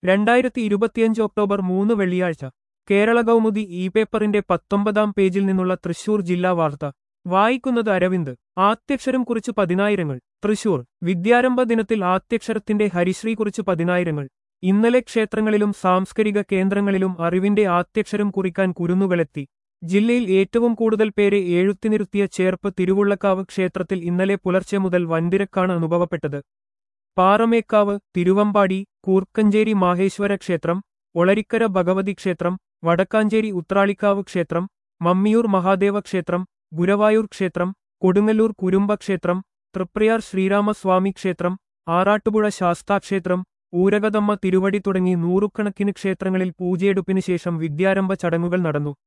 രണ്ടായിരത്തി ഇരുപത്തിയഞ്ച് ഒക്ടോബർ മൂന്ന് വെള്ളിയാഴ്ച കേരള കൗമുദി ഇ പേപ്പറിന്റെ പത്തൊമ്പതാം പേജിൽ നിന്നുള്ള തൃശൂർ ജില്ലാ വാർത്ത വായിക്കുന്നത് അരവിന്ദ് ആദ്യക്ഷരം കുറിച്ച് പതിനായിരങ്ങൾ തൃശൂർ വിദ്യാരംഭ ദിനത്തിൽ ആദ്യക്ഷരത്തിന്റെ ഹരിശ്രീ കുറിച്ച് പതിനായിരങ്ങൾ ഇന്നലെ ക്ഷേത്രങ്ങളിലും സാംസ്കരിക കേന്ദ്രങ്ങളിലും അറിവിന്റെ ആദ്യക്ഷരം കുറിക്കാൻ കുരുന്നുകളെത്തി ജില്ലയിൽ ഏറ്റവും കൂടുതൽ പേരെ എഴുത്തിനിരുത്തിയ ചേർപ്പ് തിരുവുള്ളക്കാവ് ക്ഷേത്രത്തിൽ ഇന്നലെ പുലർച്ചെ മുതൽ വൻതിരക്കാണ് അനുഭവപ്പെട്ടത് പാറമേക്കാവ് തിരുവമ്പാടി കൂർക്കഞ്ചേരി മാഹേശ്വര ക്ഷേത്രം ഒളരിക്കര ഭഗവതി ക്ഷേത്രം വടക്കാഞ്ചേരി ഉത്രാളിക്കാവ് ക്ഷേത്രം മമ്മിയൂർ മഹാദേവ ക്ഷേത്രം ഗുരവായൂർ ക്ഷേത്രം കൊടുങ്ങല്ലൂർ കുരുമ്പ ക്ഷേത്രം തൃപ്രയാർ ശ്രീരാമസ്വാമി ക്ഷേത്രം ആറാട്ടുപുഴ ശാസ്താക്ഷേത്രം ഊരകതമ്മ തിരുവടി തുടങ്ങി നൂറുകണക്കിന് ക്ഷേത്രങ്ങളിൽ പൂജയെടുപ്പിന് ശേഷം വിദ്യാരംഭ ചടങ്ങുകൾ നടന്നു